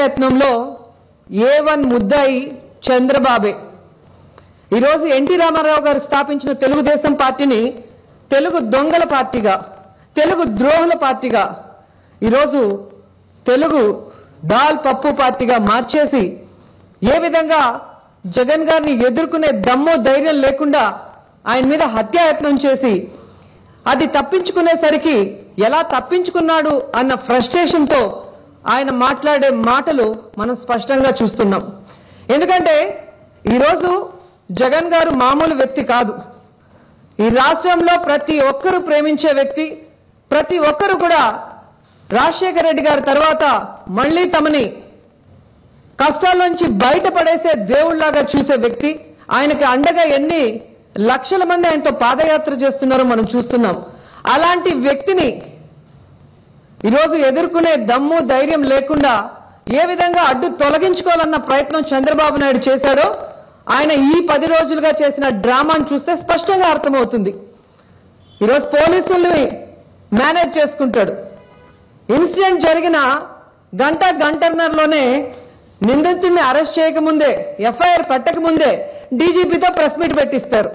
హత్యాయత్నంలో ఏ one ముద్దాయి చంద్రబాబే ఈరోజు NT Ramarao గారు స్థాపించిన తెలుగుదేశం పార్టీని తెలుగు దొంగల పార్టీగా తెలుగు ద్రోహుల పార్టీగా ఈరోజు తెలుగు దాల్ పప్పు పార్టీగా మార్చేసి ఏ విధంగా జగన్ గారిని ఎదుర్కొనే దమ్ము ధైర్యం లేకుండా ఆయన మీద హత్యాయత్నం చేసి అది తప్పించుకునేసరికి ఎలా తప్పించుకున్నాడు అన్న ఫ్రస్ట్రేషన్ తో ఆయన మాట్లాడే మాటలు మనం స్పష్టంగా చూస్తున్నాం ఎందుకంటే ఈరోజు జగన్ గారు మామూలు వ్యక్తి కాదు ఈ రాష్ట్రంలో ప్రతి ఒక్కరూ ప్రేమించే వ్యక్తి ప్రతి ఒక్కరు కూడా రాజశేఖర రెడ్డి గారి తర్వాత మళ్ళీ తమని కష్టాల నుంచి బయటపడేసే దేవుళ్లాగా చూసే వ్యక్తి ఆయనకి అండగా ఎన్ని లక్షల మంది ఆయనతో పాదయాత్ర చేస్తున్నారో మనం చూస్తున్నాం అలాంటి వ్యక్తిని ఈరోజు ఎదుర్కొనే దమ్ము ధైర్యం లేకుండా ఏ విధంగా అడ్డు తొలగించుకోవాలన్న ప్రయత్నం చంద్రబాబు నాయుడు చేశాడో ఆయన ఈ పది రోజులుగా చేసిన డ్రామాను చూస్తే స్పష్టంగా అర్థమవుతుంది ఈరోజు పోలీసుల్ని మేనేజ్ చేసుకుంటాడు ఇన్సిడెంట్ జరిగిన గంట గంటన్నరలోనే నిందితుడిని అరెస్ట్ చేయకముందే ఎఫ్ఐఆర్ పెట్టకముందే డీజీపీతో ప్రెస్ మీట్ పెట్టిస్తారు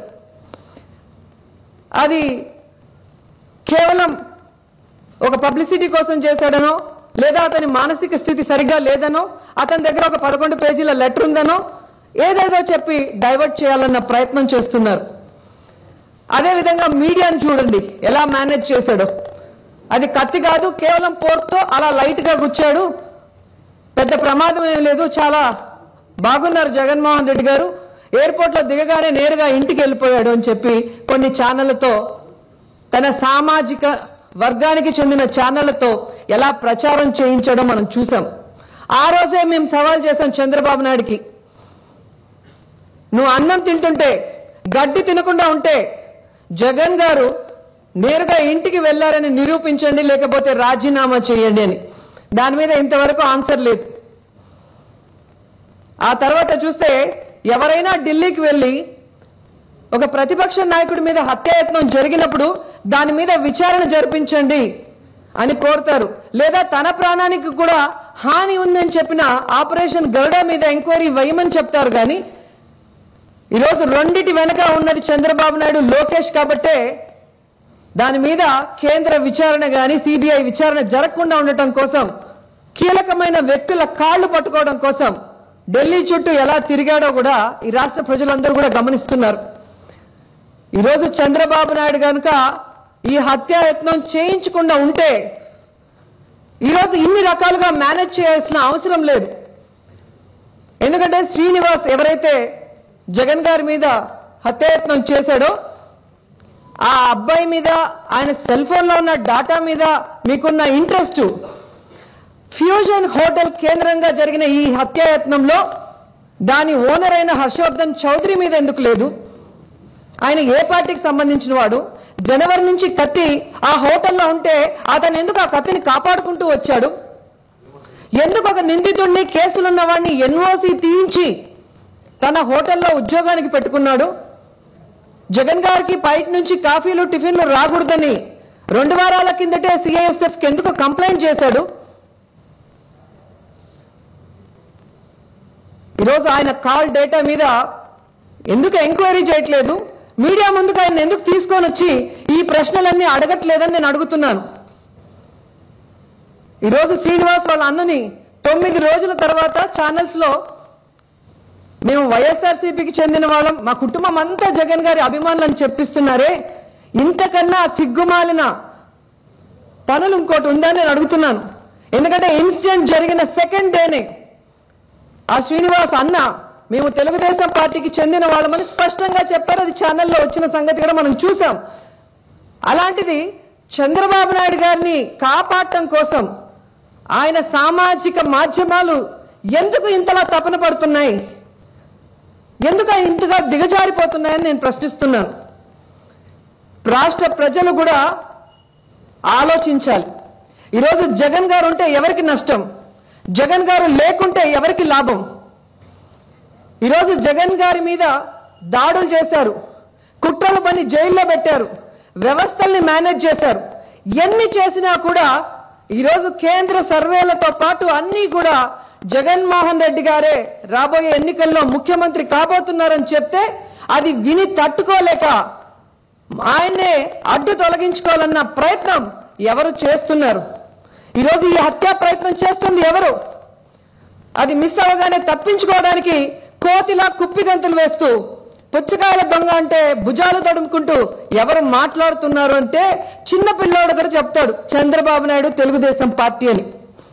అది కేవలం ఒక పబ్లిసిటీ కోసం చేశాడనో లేదా అతని మానసిక స్థితి సరిగ్గా లేదనో అతని దగ్గర ఒక పదకొండు పేజీల లెటర్ ఉందనో ఏదేదో చెప్పి డైవర్ట్ చేయాలన్న ప్రయత్నం చేస్తున్నారు అదేవిధంగా మీడియాను చూడండి ఎలా మేనేజ్ చేశాడో అది కత్తి కాదు కేవలం పోర్క్తో అలా లైట్ గా గుచ్చాడు పెద్ద ప్రమాదం ఏం లేదు చాలా బాగున్నారు జగన్మోహన్ రెడ్డి గారు ఎయిర్పోర్ట్ లో దిగగానే నేరుగా ఇంటికి వెళ్ళిపోయాడు అని చెప్పి కొన్ని ఛానళ్లతో తన సామాజిక వర్గానికి చెందిన ఛానళ్లతో ఎలా ప్రచారం చేయించడం మనం చూసాం ఆ రోజే మేము సవాల్ చేశాం చంద్రబాబు నాయుడికి నువ్వు అన్నం తింటుంటే గడ్డి తినకుండా ఉంటే జగన్ గారు నేరుగా ఇంటికి వెళ్లారని నిరూపించండి లేకపోతే రాజీనామా చేయండి అని దాని మీద ఇంతవరకు ఆన్సర్ లేదు ఆ తర్వాత చూస్తే ఎవరైనా ఢిల్లీకి వెళ్ళి ఒక ప్రతిపక్ష నాయకుడి మీద హత్యాయత్నం జరిగినప్పుడు దాని మీద విచారణ జరిపించండి అని కోరుతారు లేదా తన ప్రాణానికి కూడా హాని ఉందని చెప్పిన ఆపరేషన్ గరుడ మీద ఎంక్వైరీ వేయమని చెప్తారు కానీ ఈరోజు రెండిటి వెనక ఉన్నది చంద్రబాబు నాయుడు లోకేష్ కాబట్టే దాని మీద కేంద్ర విచారణ గాని సిబిఐ విచారణ జరగకుండా ఉండటం కోసం కీలకమైన వ్యక్తుల కాళ్లు పట్టుకోవడం కోసం ఢిల్లీ చుట్టూ ఎలా తిరిగాడో కూడా ఈ రాష్ట్ర ప్రజలందరూ కూడా గమనిస్తున్నారు ఈరోజు చంద్రబాబు నాయుడు కనుక ఈ హత్యాయత్నం చేయించకుండా ఉంటే ఈరోజు ఇన్ని రకాలుగా మేనేజ్ చేయాల్సిన అవసరం లేదు ఎందుకంటే శ్రీనివాస్ ఎవరైతే జగన్ గారి మీద హత్యాయత్నం చేశాడో ఆ అబ్బాయి మీద ఆయన సెల్ ఫోన్ లో ఉన్న డాటా మీద మీకున్న ఇంట్రెస్ట్ ఫ్యూజన్ హోటల్ కేంద్రంగా జరిగిన ఈ హత్యాయత్నంలో దాని ఓనర్ అయిన హర్షవర్ధన్ చౌదరి మీద ఎందుకు లేదు ఆయన ఏ పార్టీకి సంబంధించిన వాడు జనవరి నుంచి కత్తి ఆ హోటల్లో ఉంటే అతను ఎందుకు ఆ కత్తిని కాపాడుకుంటూ వచ్చాడు ఎందుకు ఒక నిందితుడిని కేసులున్న వాడిని ఎన్ఓసి తీయించి తన హోటల్లో ఉద్యోగానికి పెట్టుకున్నాడు జగన్ గారికి బయట నుంచి కాఫీలు టిఫిన్లు రాకూడదని రెండు వారాల కిందటే సిఐఎస్ఎఫ్ కి ఎందుకు కంప్లైంట్ చేశాడు ఈరోజు ఆయన కాల్ డేటా మీద ఎందుకు ఎంక్వైరీ చేయట్లేదు మీడియా ముందుకు ఆయన ఎందుకు తీసుకొని వచ్చి ఈ ప్రశ్నలన్నీ అడగట్లేదని నేను అడుగుతున్నాను ఈరోజు శ్రీనివాస్ వాళ్ళ అన్నని తొమ్మిది రోజుల తర్వాత ఛానల్స్ లో మేము వైఎస్ఆర్సీపీకి చెందిన వాళ్ళం మా కుటుంబం అంతా జగన్ గారి అభిమానులని చెప్పిస్తున్నారే ఇంతకన్నా సిగ్గుమాలిన పనులు ఇంకోటి ఉందని నేను అడుగుతున్నాను ఎందుకంటే ఇన్సిడెంట్ జరిగిన సెకండ్ డేనే ఆ శ్రీనివాస్ అన్న మేము తెలుగుదేశం పార్టీకి చెందిన వాళ్ళమని స్పష్టంగా చెప్పారు అది ఛానల్లో వచ్చిన సంగతి కూడా మనం చూసాం అలాంటిది చంద్రబాబు నాయుడు గారిని కాపాడటం కోసం ఆయన సామాజిక మాధ్యమాలు ఎందుకు ఇంతలా తపన పడుతున్నాయి ఎందుకు ఇంతగా దిగజారిపోతున్నాయని నేను ప్రశ్నిస్తున్నాను రాష్ట్ర ప్రజలు కూడా ఆలోచించాలి ఈరోజు జగన్ గారు ఉంటే ఎవరికి నష్టం జగన్ గారు లేకుంటే ఎవరికి లాభం ఈరోజు జగన్ గారి మీద దాడులు చేశారు కుట్రలు పని జైల్లో పెట్టారు వ్యవస్థల్ని మేనేజ్ చేశారు ఎన్ని చేసినా కూడా ఈరోజు కేంద్ర సర్వేలతో పాటు అన్ని కూడా జగన్మోహన్ రెడ్డి గారే రాబోయే ఎన్నికల్లో ముఖ్యమంత్రి కాబోతున్నారని చెప్తే అది విని తట్టుకోలేక ఆయన్నే అడ్డు తొలగించుకోవాలన్న ప్రయత్నం ఎవరు చేస్తున్నారు ఈరోజు ఈ హత్యా ప్రయత్నం చేస్తుంది ఎవరు అది మిస్ అవగానే తప్పించుకోవడానికి కోతిలా కుప్పిగంతులు వేస్తూ పుచ్చకాయల దొంగ అంటే భుజాలు తడుముకుంటూ ఎవరు మాట్లాడుతున్నారు అంటే చిన్న పిల్లోడు కూడా చెప్తాడు చంద్రబాబు నాయుడు తెలుగుదేశం పార్టీ అని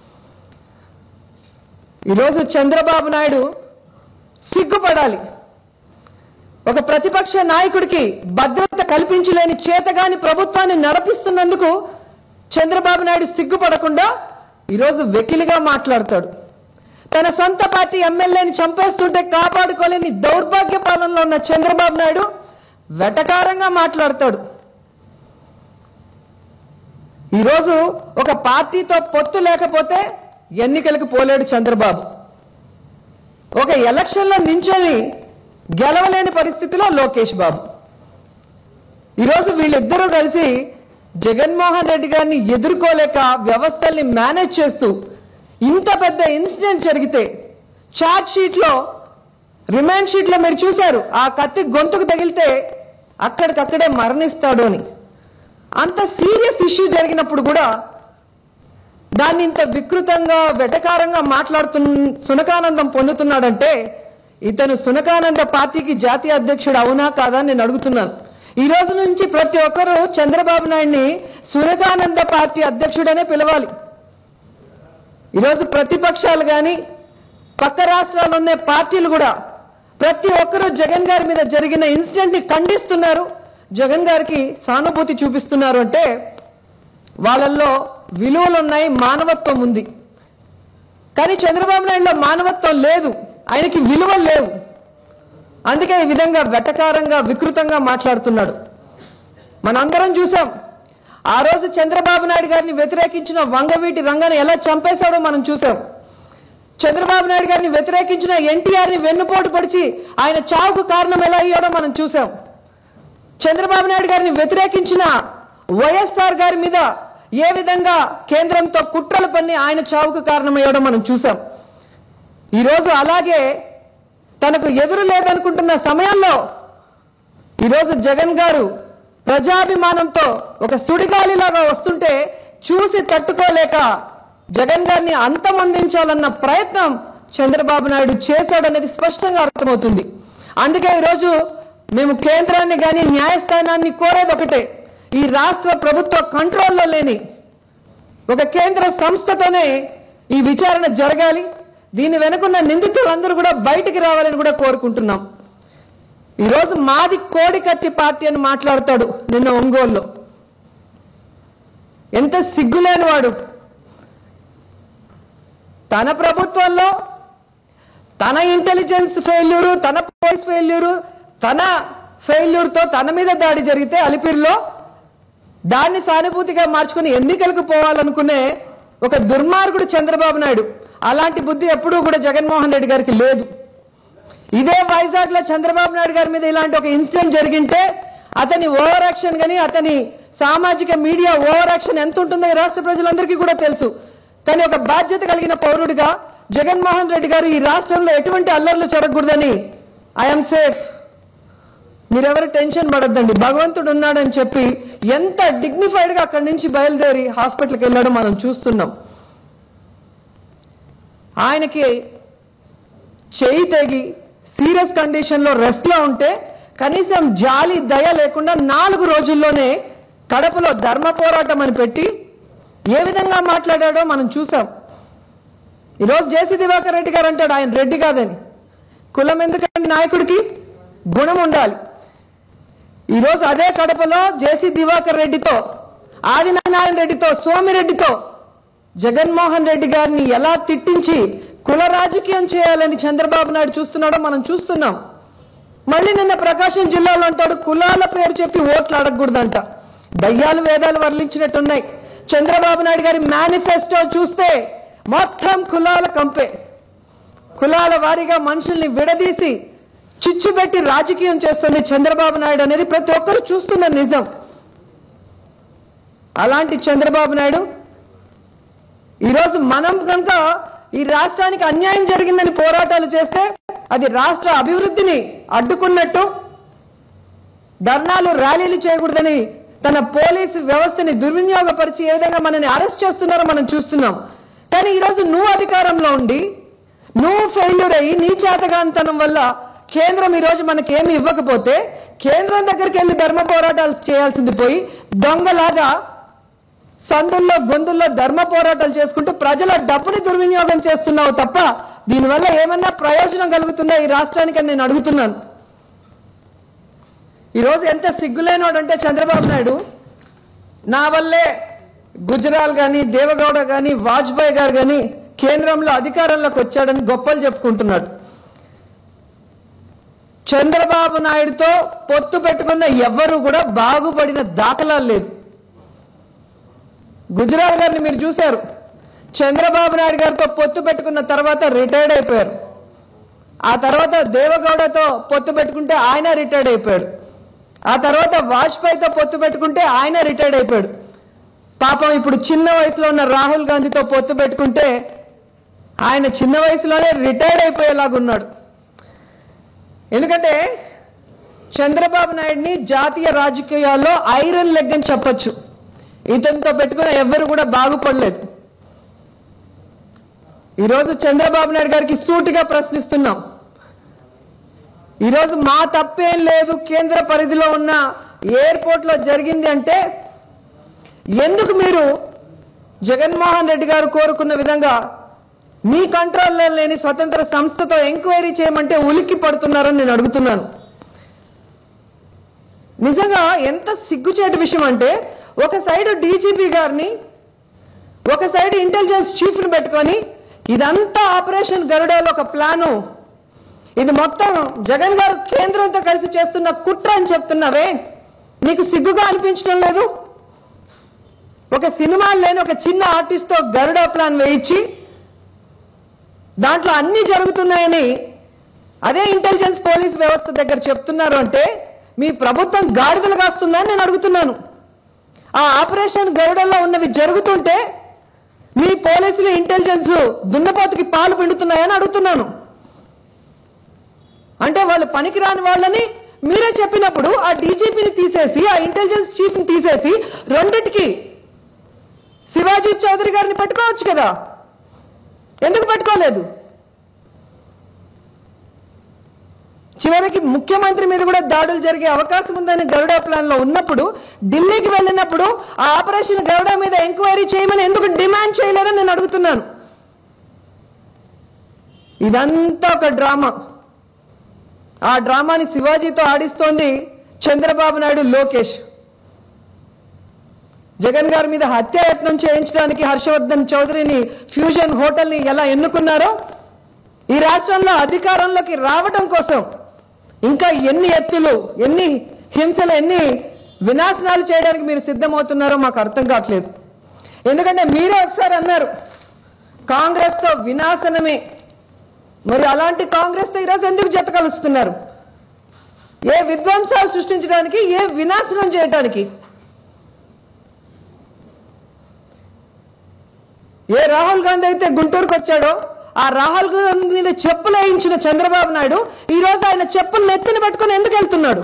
ఈరోజు చంద్రబాబు నాయుడు సిగ్గుపడాలి ఒక ప్రతిపక్ష నాయకుడికి భద్రత కల్పించలేని చేతగాని ప్రభుత్వాన్ని నడిపిస్తున్నందుకు చంద్రబాబు నాయుడు సిగ్గుపడకుండా ఈరోజు వెకిలిగా మాట్లాడతాడు తన సొంత పార్టీ ఎమ్మెల్యేని చంపేస్తుంటే కాపాడుకోలేని దౌర్భాగ్య పాలనలో ఉన్న చంద్రబాబు నాయుడు వెటకారంగా మాట్లాడతాడు ఈరోజు ఒక పార్టీతో పొత్తు లేకపోతే ఎన్నికలకు పోలేడు చంద్రబాబు ఒక ఎలక్షన్లో నించొని గెలవలేని పరిస్థితిలో లోకేష్ బాబు ఈరోజు వీళ్ళిద్దరూ కలిసి జగన్మోహన్ రెడ్డి గారిని ఎదుర్కోలేక వ్యవస్థల్ని మేనేజ్ చేస్తూ ఇంత పెద్ద ఇన్సిడెంట్ జరిగితే చార్జ్ షీట్ లో రిమాండ్ షీట్ లో మీరు చూశారు ఆ కత్తి గొంతుకు తగిలితే అక్కడికక్కడే మరణిస్తాడు అని అంత సీరియస్ ఇష్యూ జరిగినప్పుడు కూడా దాన్ని ఇంత వికృతంగా వెటకారంగా మాట్లాడుతు సునకానందం పొందుతున్నాడంటే ఇతను సునకానంద పార్టీకి జాతీయ అధ్యక్షుడు అవునా కాదా అని నేను అడుగుతున్నాను ఈ రోజు నుంచి ప్రతి ఒక్కరూ చంద్రబాబు నాయుడిని సునకానంద పార్టీ అధ్యక్షుడనే పిలవాలి ఈరోజు ప్రతిపక్షాలు కానీ పక్క రాష్ట్రాల్లో ఉన్న పార్టీలు కూడా ప్రతి ఒక్కరూ జగన్ గారి మీద జరిగిన ఇన్సిడెంట్ ని ఖండిస్తున్నారు జగన్ గారికి సానుభూతి చూపిస్తున్నారు అంటే వాళ్ళల్లో విలువలు ఉన్నాయి మానవత్వం ఉంది కానీ చంద్రబాబు నాయుడులో మానవత్వం లేదు ఆయనకి విలువలు లేవు అందుకే ఈ విధంగా వెటకారంగా వికృతంగా మాట్లాడుతున్నాడు మనందరం చూసాం ఆ రోజు చంద్రబాబు నాయుడు గారిని వ్యతిరేకించిన వంగవీటి రంగని ఎలా చంపేశాడో మనం చూసాం చంద్రబాబు నాయుడు గారిని వ్యతిరేకించిన ఎన్టీఆర్ ని వెన్నుపోటు పొడిచి ఆయన చావుకు కారణం ఎలా అయ్యాడో మనం చూసాం చంద్రబాబు నాయుడు గారిని వ్యతిరేకించిన వైఎస్ఆర్ గారి మీద ఏ విధంగా కేంద్రంతో కుట్రలు పన్ని ఆయన చావుకు కారణమయ్యాడో మనం చూసాం ఈరోజు అలాగే తనకు ఎదురు లేదనుకుంటున్న సమయంలో ఈరోజు జగన్ గారు ప్రజాభిమానంతో ఒక సుడిగాలిలాగా వస్తుంటే చూసి తట్టుకోలేక జగన్ గారిని అంతమొందించాలన్న ప్రయత్నం చంద్రబాబు నాయుడు చేశాడనేది స్పష్టంగా అర్థమవుతుంది అందుకే ఈరోజు మేము కేంద్రాన్ని కానీ న్యాయస్థానాన్ని కోరేది ఒకటే ఈ రాష్ట్ర ప్రభుత్వ కంట్రోల్లో లేని ఒక కేంద్ర సంస్థతోనే ఈ విచారణ జరగాలి దీని వెనుకున్న నిందితులందరూ కూడా బయటికి రావాలని కూడా కోరుకుంటున్నాం ఈరోజు మాది కోడికత్తి పార్టీ అని మాట్లాడతాడు నిన్న ఒంగోలులో ఎంత సిగ్గులేని వాడు తన ప్రభుత్వంలో తన ఇంటెలిజెన్స్ ఫెయిల్యూరు తన పోలీస్ ఫెయిల్యూరు తన ఫెయిల్యూర్తో తన మీద దాడి జరిగితే అలిపిరిలో దాన్ని సానుభూతిగా మార్చుకుని ఎన్నికలకు పోవాలనుకునే ఒక దుర్మార్గుడు చంద్రబాబు నాయుడు అలాంటి బుద్ధి ఎప్పుడూ కూడా జగన్మోహన్ రెడ్డి గారికి లేదు ఇదే వైజాగ్ లో చంద్రబాబు నాయుడు గారి మీద ఇలాంటి ఒక ఇన్సిడెంట్ జరిగింటే అతని ఓవర్ యాక్షన్ గాని అతని సామాజిక మీడియా ఓవర్ యాక్షన్ ఎంత ఉంటుందో ఈ రాష్ట్ర ప్రజలందరికీ కూడా తెలుసు కానీ ఒక బాధ్యత కలిగిన పౌరుడిగా జగన్మోహన్ రెడ్డి గారు ఈ రాష్ట్రంలో ఎటువంటి అల్లర్లు జరగకూడదని ఐఎమ్ సేఫ్ మీరెవరు టెన్షన్ పడొద్దండి భగవంతుడు ఉన్నాడని చెప్పి ఎంత డిగ్నిఫైడ్ గా అక్కడి నుంచి బయలుదేరి హాస్పిటల్కి వెళ్ళడం మనం చూస్తున్నాం ఆయనకి చేయి తెగి సీరియస్ కండిషన్ లో రెస్ట్ లో ఉంటే కనీసం జాలి దయ లేకుండా నాలుగు రోజుల్లోనే కడపలో ధర్మ పోరాటం అని పెట్టి ఏ విధంగా మాట్లాడాడో మనం చూసాం ఈరోజు జేసీ దివాకర్ రెడ్డి గారు అంటాడు ఆయన రెడ్డి కాదని కులం ఎందుకంటే నాయకుడికి గుణం ఉండాలి ఈరోజు అదే కడపలో జేసీ దివాకర్ రెడ్డితో ఆదినారాయణ రెడ్డితో సోమిరెడ్డితో జగన్మోహన్ రెడ్డి గారిని ఎలా తిట్టించి కుల రాజకీయం చేయాలని చంద్రబాబు నాయుడు చూస్తున్నాడో మనం చూస్తున్నాం మళ్ళీ నిన్న ప్రకాశం జిల్లాలో అంటాడు కులాల పేరు చెప్పి ఓట్లు అడగకూడదంట దయ్యాలు వేదాలు వర్లించినట్టున్నాయి చంద్రబాబు నాయుడు గారి మేనిఫెస్టో చూస్తే మొత్తం కులాల కంపే కులాల వారీగా మనుషుల్ని విడదీసి చిచ్చు పెట్టి రాజకీయం చేస్తుంది చంద్రబాబు నాయుడు అనేది ప్రతి ఒక్కరు చూస్తున్న నిజం అలాంటి చంద్రబాబు నాయుడు ఈరోజు మనం కనుక ఈ రాష్ట్రానికి అన్యాయం జరిగిందని పోరాటాలు చేస్తే అది రాష్ట్ర అభివృద్ధిని అడ్డుకున్నట్టు ధర్నాలు ర్యాలీలు చేయకూడదని తన పోలీసు వ్యవస్థని దుర్వినియోగపరిచి ఏ విధంగా మనని అరెస్ట్ చేస్తున్నారో మనం చూస్తున్నాం కానీ ఈరోజు నువ్వు అధికారంలో ఉండి నువ్వు ఫెయిల్యూర్ అయ్యి నీ చేతగాంతనం వల్ల కేంద్రం ఈరోజు మనకేమి ఇవ్వకపోతే కేంద్రం దగ్గరికి వెళ్లి ధర్మ పోరాటాలు చేయాల్సింది పోయి దొంగలాగా సందుల్లో గొంతుల్లో ధర్మ పోరాటాలు చేసుకుంటూ ప్రజల డబ్బుని దుర్వినియోగం చేస్తున్నావు తప్ప దీనివల్ల ఏమన్నా ప్రయోజనం కలుగుతుందా ఈ రాష్ట్రానికి అని నేను అడుగుతున్నాను ఈరోజు ఎంత సిగ్గులేనోడంటే చంద్రబాబు నాయుడు నా వల్లే గుజరాల్ గాని దేవగౌడ గాని వాజ్పేయి గారు గాని కేంద్రంలో అధికారంలోకి వచ్చాడని గొప్పలు చెప్పుకుంటున్నాడు చంద్రబాబు నాయుడుతో పొత్తు పెట్టుకున్న ఎవ్వరూ కూడా బాగుపడిన దాఖలాలు లేదు గుజరాల్ గారిని మీరు చూశారు చంద్రబాబు నాయుడు గారితో పొత్తు పెట్టుకున్న తర్వాత రిటైర్డ్ అయిపోయారు ఆ తర్వాత దేవగౌడతో పొత్తు పెట్టుకుంటే ఆయన రిటైర్డ్ అయిపోయాడు ఆ తర్వాత వాజ్పేయితో పొత్తు పెట్టుకుంటే ఆయన రిటైర్డ్ అయిపోయాడు పాపం ఇప్పుడు చిన్న వయసులో ఉన్న రాహుల్ గాంధీతో పొత్తు పెట్టుకుంటే ఆయన చిన్న వయసులోనే రిటైర్డ్ అయిపోయేలాగున్నాడు ఎందుకంటే చంద్రబాబు నాయుడిని జాతీయ రాజకీయాల్లో ఐరన్ లెగ్ అని చెప్పొచ్చు ఇతనితో పెట్టుకున్న ఎవ్వరు కూడా బాగుపడలేదు ఈరోజు చంద్రబాబు నాయుడు గారికి సూటిగా ప్రశ్నిస్తున్నాం ఈరోజు మా తప్పేం లేదు కేంద్ర పరిధిలో ఉన్న ఎయిర్పోర్ట్ లో జరిగింది అంటే ఎందుకు మీరు జగన్మోహన్ రెడ్డి గారు కోరుకున్న విధంగా మీ కంట్రోల్లో లేని స్వతంత్ర సంస్థతో ఎంక్వైరీ చేయమంటే ఉలిక్కి పడుతున్నారని నేను అడుగుతున్నాను నిజంగా ఎంత సిగ్గుచేటు విషయం అంటే ఒక సైడ్ డీజీపీ గారిని ఒక సైడ్ ఇంటెలిజెన్స్ చీఫ్ ని పెట్టుకొని ఇదంతా ఆపరేషన్ గరుడలో ఒక ప్లాను ఇది మొత్తం జగన్ గారు కేంద్రంతో కలిసి చేస్తున్న కుట్ర అని చెప్తున్నావే నీకు సిగ్గుగా అనిపించడం లేదు ఒక సినిమా లేని ఒక చిన్న ఆర్టిస్ట్ తో గరుడ ప్లాన్ వేయించి దాంట్లో అన్ని జరుగుతున్నాయని అదే ఇంటెలిజెన్స్ పోలీస్ వ్యవస్థ దగ్గర చెప్తున్నారు అంటే మీ ప్రభుత్వం గాడిదలు కాస్తుందని నేను అడుగుతున్నాను ఆ ఆపరేషన్ గరుడల్లో ఉన్నవి జరుగుతుంటే మీ పోలీసులు ఇంటెలిజెన్స్ దున్నపోతుకి పాలు పిండుతున్నాయని అడుగుతున్నాను అంటే వాళ్ళు పనికిరాని వాళ్ళని మీరే చెప్పినప్పుడు ఆ డీజీపీని తీసేసి ఆ ఇంటెలిజెన్స్ చీఫ్ ని తీసేసి రెండిటికి శివాజీ చౌదరి గారిని పెట్టుకోవచ్చు కదా ఎందుకు పెట్టుకోలేదు చివరికి ముఖ్యమంత్రి మీద కూడా దాడులు జరిగే అవకాశం ఉందని గరుడ ప్లాన్ లో ఉన్నప్పుడు ఢిల్లీకి వెళ్ళినప్పుడు ఆ ఆపరేషన్ గరుడ మీద ఎంక్వైరీ చేయమని ఎందుకు డిమాండ్ చేయలేదని నేను అడుగుతున్నాను ఇదంతా ఒక డ్రామా ఆ డ్రామాని శివాజీతో ఆడిస్తోంది చంద్రబాబు నాయుడు లోకేష్ జగన్ గారి మీద హత్యాయత్నం చేయించడానికి హర్షవర్ధన్ చౌదరిని ఫ్యూజన్ హోటల్ ని ఎలా ఎన్నుకున్నారో ఈ రాష్ట్రంలో అధికారంలోకి రావడం కోసం ఇంకా ఎన్ని ఎత్తులు ఎన్ని హింసలు ఎన్ని వినాశనాలు చేయడానికి మీరు సిద్ధమవుతున్నారో మాకు అర్థం కావట్లేదు ఎందుకంటే మీరే ఒకసారి అన్నారు కాంగ్రెస్ తో వినాశనమే మరి అలాంటి కాంగ్రెస్ తో ఈరోజు ఎందుకు జత కలుస్తున్నారు ఏ విధ్వంసాలు సృష్టించడానికి ఏ వినాశనం చేయడానికి ఏ రాహుల్ గాంధీ అయితే గుంటూరుకు వచ్చాడో ఆ రాహుల్ గాంధీ మీద చెప్పులు వేయించిన చంద్రబాబు నాయుడు ఈ రోజు ఆయన చెప్పులు నెత్తిన పెట్టుకుని ఎందుకు వెళ్తున్నాడు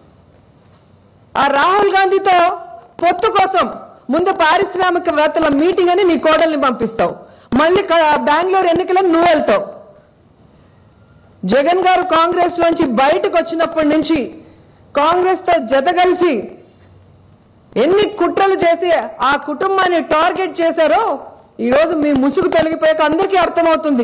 ఆ రాహుల్ గాంధీతో పొత్తు కోసం ముందు పారిశ్రామికవేత్తల మీటింగ్ అని నీ కోడల్ని పంపిస్తావు మళ్ళీ క- బెంగళూరు ఎన్నికలను నువ్వు వెళ్తావు జగన్ గారు కాంగ్రెస్ లోంచి బయటకు వచ్చినప్పటి నుంచి కాంగ్రెస్ తో జత కలిసి ఎన్ని కుట్రలు చేసి ఆ కుటుంబాన్ని టార్గెట్ చేశారో ఈ రోజు మీ ముసుగు తొలగిపోయాక అందరికీ అర్థమవుతుంది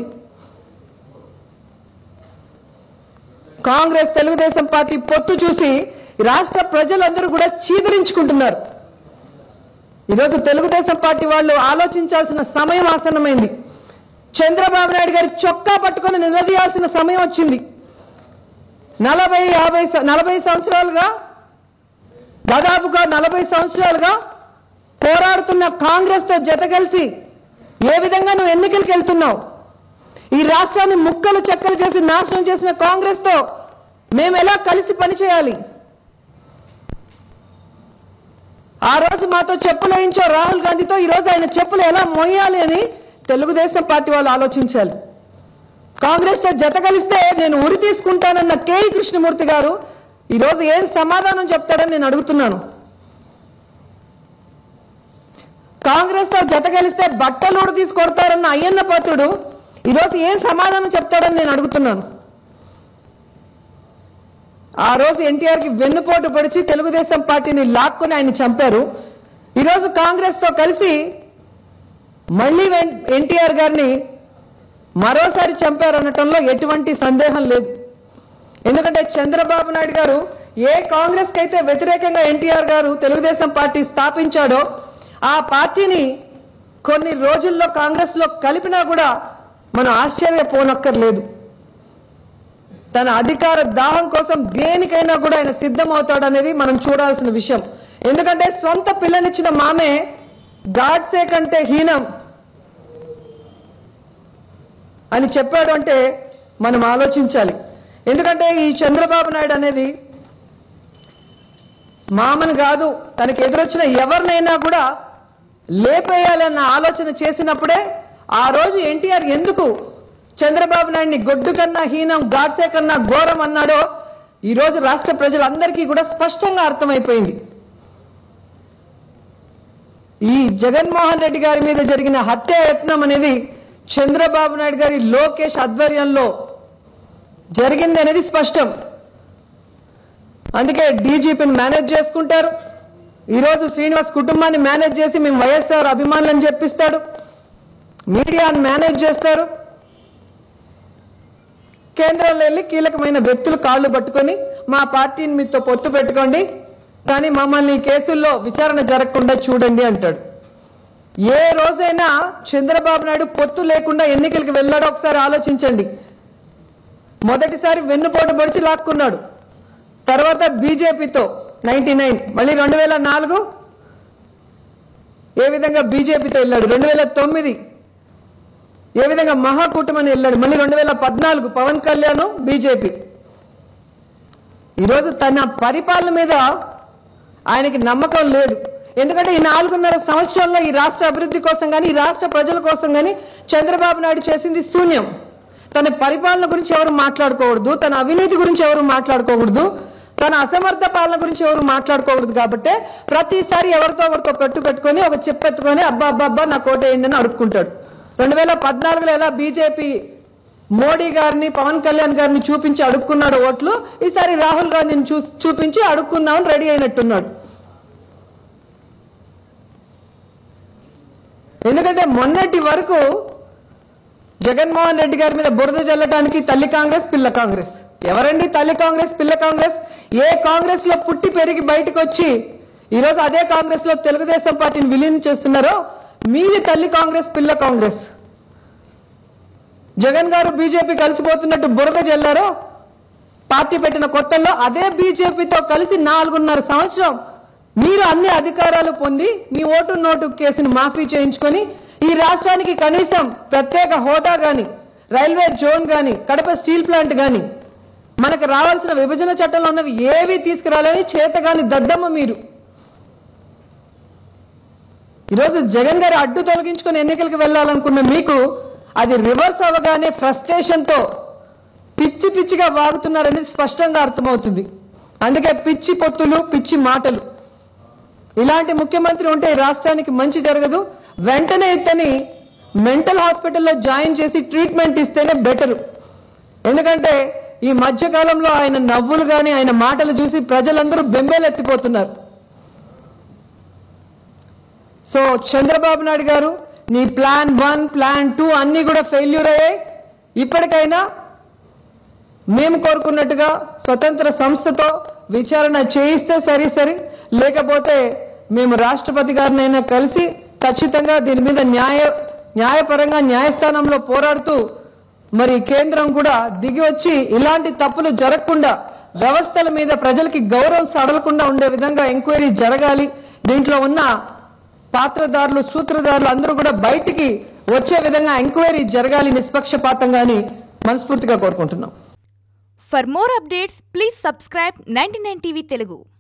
కాంగ్రెస్ తెలుగుదేశం పార్టీ పొత్తు చూసి రాష్ట్ర ప్రజలందరూ కూడా చీదరించుకుంటున్నారు ఈరోజు తెలుగుదేశం పార్టీ వాళ్ళు ఆలోచించాల్సిన సమయం ఆసన్నమైంది చంద్రబాబు నాయుడు గారి చొక్కా పట్టుకొని నిలదీయాల్సిన సమయం వచ్చింది నలభై యాభై స- నలభై సంవత్సరాలుగా దాదాపుగా నలభై సంవత్సరాలుగా పోరాడుతున్న కాంగ్రెస్ తో జత కలిసి ఏ విధంగా నువ్వు ఎన్నికలకు వెళ్తున్నావు ఈ రాష్ట్రాన్ని ముక్కలు చెక్కలు చేసి నాశనం చేసిన కాంగ్రెస్ తో మేము ఎలా కలిసి పనిచేయాలి ఆ రోజు మాతో చెప్పులు వేయించో రాహుల్ గాంధీతో ఈ రోజు ఆయన చెప్పులు ఎలా మోయాలి అని తెలుగుదేశం పార్టీ వాళ్ళు ఆలోచించాలి కాంగ్రెస్ తో జత కలిస్తే నేను ఉరి తీసుకుంటానన్న కేఈ కృష్ణమూర్తి గారు ఈరోజు ఏం సమాధానం చెప్తాడని నేను అడుగుతున్నాను కాంగ్రెస్ తో జత కలిస్తే బట్టలు ఉడి తీసుకొడతారన్న అయ్యన్న పాత్రుడు ఈరోజు ఏం సమాధానం చెప్తాడని నేను అడుగుతున్నాను ఆ రోజు ఎన్టీఆర్ కి వెన్నుపోటు పొడిచి తెలుగుదేశం పార్టీని లాక్కొని ఆయన చంపారు ఈరోజు కాంగ్రెస్ తో కలిసి మళ్ళీ ఎన్టీఆర్ గారిని మరోసారి చంపారు అనటంలో ఎటువంటి సందేహం లేదు ఎందుకంటే చంద్రబాబు నాయుడు గారు ఏ కాంగ్రెస్ కి అయితే వ్యతిరేకంగా ఎన్టీఆర్ గారు తెలుగుదేశం పార్టీ స్థాపించాడో ఆ పార్టీని కొన్ని రోజుల్లో కాంగ్రెస్ లో కలిపినా కూడా మనం ఆశ్చర్యపోనక్కర్లేదు తన అధికార దాహం కోసం దేనికైనా కూడా ఆయన సిద్ధమవుతాడనేది మనం చూడాల్సిన విషయం ఎందుకంటే సొంత పిల్లనిచ్చిన మామే గాడ్సే కంటే హీనం అని చెప్పాడు అంటే మనం ఆలోచించాలి ఎందుకంటే ఈ చంద్రబాబు నాయుడు అనేది మామని కాదు తనకి ఎదురొచ్చిన ఎవరినైనా కూడా లేపేయాలన్న ఆలోచన చేసినప్పుడే ఆ రోజు ఎన్టీఆర్ ఎందుకు చంద్రబాబు నాయుడిని గొడ్డు కన్నా హీనం గాడ్సే కన్నా ఘోరం అన్నాడో ఈ రోజు రాష్ట్ర ప్రజలందరికీ కూడా స్పష్టంగా అర్థమైపోయింది ఈ జగన్మోహన్ రెడ్డి గారి మీద జరిగిన హత్య యత్నం అనేది చంద్రబాబు నాయుడు గారి లోకేష్ ఆధ్వర్యంలో జరిగింది అనేది స్పష్టం అందుకే డీజీపీని మేనేజ్ చేసుకుంటారు ఈరోజు శ్రీనివాస్ కుటుంబాన్ని మేనేజ్ చేసి మేము వైఎస్ఆర్ అభిమానులని చెప్పిస్తాడు మీడియాని మేనేజ్ చేస్తారు కేంద్రంలో వెళ్ళి కీలకమైన వ్యక్తులు కాళ్ళు పట్టుకొని మా పార్టీని మీతో పొత్తు పెట్టుకోండి కానీ మమ్మల్ని ఈ కేసుల్లో విచారణ జరగకుండా చూడండి అంటాడు ఏ రోజైనా చంద్రబాబు నాయుడు పొత్తు లేకుండా ఎన్నికలకు వెళ్ళాడో ఒకసారి ఆలోచించండి మొదటిసారి వెన్నుపోటు పొడిచి లాక్కున్నాడు తర్వాత బీజేపీతో నైన్టీ నైన్ మళ్ళీ రెండు వేల నాలుగు ఏ విధంగా బీజేపీతో వెళ్ళాడు రెండు వేల తొమ్మిది ఏ విధంగా మహాకూటమని వెళ్ళాడు మళ్ళీ రెండు వేల పద్నాలుగు పవన్ కళ్యాణ్ బీజేపీ ఈరోజు తన పరిపాలన మీద ఆయనకి నమ్మకం లేదు ఎందుకంటే ఈ నాలుగున్నర సంవత్సరాల్లో ఈ రాష్ట్ర అభివృద్ధి కోసం కానీ ఈ రాష్ట్ర ప్రజల కోసం కానీ చంద్రబాబు నాయుడు చేసింది శూన్యం తన పరిపాలన గురించి ఎవరు మాట్లాడుకోకూడదు తన అవినీతి గురించి ఎవరు మాట్లాడుకోకూడదు తన అసమర్థ పాలన గురించి ఎవరు మాట్లాడుకోకూడదు కాబట్టి ప్రతిసారి ఎవరితో ఎవరితో పెట్టు పెట్టుకొని ఒక చెప్పెత్తుకొని అబ్బా అబ్బా అబ్బా నా కోట ఏంటని అడుక్కుంటాడు రెండు వేల పద్నాలుగులో ఎలా బీజేపీ మోడీ గారిని పవన్ కళ్యాణ్ గారిని చూపించి అడుక్కున్నాడు ఓట్లు ఈసారి రాహుల్ గాంధీని చూ చూపించి అడుక్కుందామని రెడీ అయినట్టున్నాడు ఎందుకంటే మొన్నటి వరకు జగన్మోహన్ రెడ్డి గారి మీద బురద జల్లడానికి తల్లి కాంగ్రెస్ పిల్ల కాంగ్రెస్ ఎవరండి తల్లి కాంగ్రెస్ పిల్ల కాంగ్రెస్ ఏ కాంగ్రెస్ లో పుట్టి పెరిగి బయటకు వచ్చి ఈరోజు అదే కాంగ్రెస్ లో తెలుగుదేశం పార్టీని విలీనం చేస్తున్నారో మీది తల్లి కాంగ్రెస్ పిల్ల కాంగ్రెస్ జగన్ గారు బీజేపీ కలిసిపోతున్నట్టు బురద జల్లారో పార్టీ పెట్టిన కొత్తల్లో అదే బీజేపీతో కలిసి నాలుగున్నర సంవత్సరం మీరు అన్ని అధికారాలు పొంది మీ ఓటు నోటు కేసును మాఫీ చేయించుకొని ఈ రాష్ట్రానికి కనీసం ప్రత్యేక హోదా గాని రైల్వే జోన్ గాని కడప స్టీల్ ప్లాంట్ గాని మనకు రావాల్సిన విభజన చట్టంలో ఉన్నవి ఏవి తీసుకురాలని చేతగాని దద్దమ్మ మీరు ఈరోజు జగన్ గారు అడ్డు తొలగించుకొని ఎన్నికలకు వెళ్ళాలనుకున్న మీకు అది రివర్స్ అవగానే ఫ్రస్ట్రేషన్ తో పిచ్చి పిచ్చిగా వాగుతున్నారనేది స్పష్టంగా అర్థమవుతుంది అందుకే పిచ్చి పొత్తులు పిచ్చి మాటలు ఇలాంటి ముఖ్యమంత్రి ఉంటే ఈ రాష్ట్రానికి మంచి జరగదు వెంటనే ఇతని మెంటల్ హాస్పిటల్లో జాయిన్ చేసి ట్రీట్మెంట్ ఇస్తేనే బెటరు ఎందుకంటే ఈ మధ్య కాలంలో ఆయన నవ్వులు గాని ఆయన మాటలు చూసి ప్రజలందరూ బెంబేలెత్తిపోతున్నారు సో చంద్రబాబు నాయుడు గారు నీ ప్లాన్ వన్ ప్లాన్ టూ అన్ని కూడా ఫెయిల్యూర్ అయ్యాయి ఇప్పటికైనా మేము కోరుకున్నట్టుగా స్వతంత్ర సంస్థతో విచారణ చేయిస్తే సరి సరి లేకపోతే మేము రాష్ట్రపతి గారినైనా కలిసి ఖచ్చితంగా దీని మీద న్యాయ న్యాయపరంగా న్యాయస్థానంలో పోరాడుతూ మరి కేంద్రం కూడా దిగి వచ్చి ఇలాంటి తప్పులు జరగకుండా వ్యవస్థల మీద ప్రజలకి గౌరవం సడలకుండా ఉండే విధంగా ఎంక్వైరీ జరగాలి దీంట్లో ఉన్న పాత్రదారులు సూత్రధారులు అందరూ కూడా బయటికి వచ్చే విధంగా ఎంక్వైరీ జరగాలి నిష్పక్షపాతంగా అని మనస్ఫూర్తిగా కోరుకుంటున్నాం For more updates, please subscribe 99 TV Telugu.